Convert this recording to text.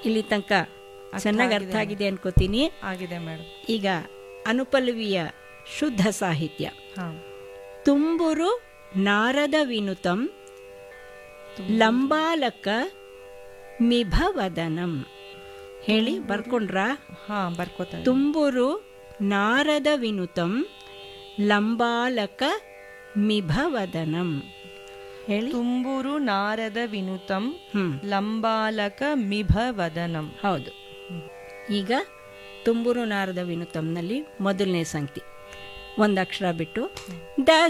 ಇಲ್ಲಿ ತನಕ ಚೆನ್ನಾಗಿ ಅರ್ಥ ಆಗಿದೆ ಅನ್ಕೋತೀನಿ ಆಗಿದೆ ಮೇಡಮ್ ಈಗ ಅನುಪಲ್ವಿಯ ಶುದ್ಧ ಸಾಹಿತ್ಯ ಹಾ ತುಂಬುರು ನಾರದ ವಿನುತಂ ಲಂಬಾಲಕ ಮಿಭವದನಂ ಹೇಳಿ ಬರ್ಕೊಂಡ್ರಾ ಹಾ ಬರ್ಕೋತಾ ಇದ್ದೀನಿ. ತುಂಬುರು ನಾರದ ವಿನುತಂ ಲಂಬಾಲಕ ಮಿಭವದನಂ ಹೇಳಿ ತುಂಬುರು ನಾರದ ವಿನುತಂ ಹ್ಮ್ ಲಂಬಾಲಕ ಮಿಭ ವದನಂ ಹೌದು ಈಗ ತುಂಬುರು ನಾರದ ವಿನುತಂನಲ್ಲಿ ಮೊದಲನೇ ಸಂಗತಿ ಒಂದು ಅಕ್ಷರ ಬಿಟ್ಟು ದ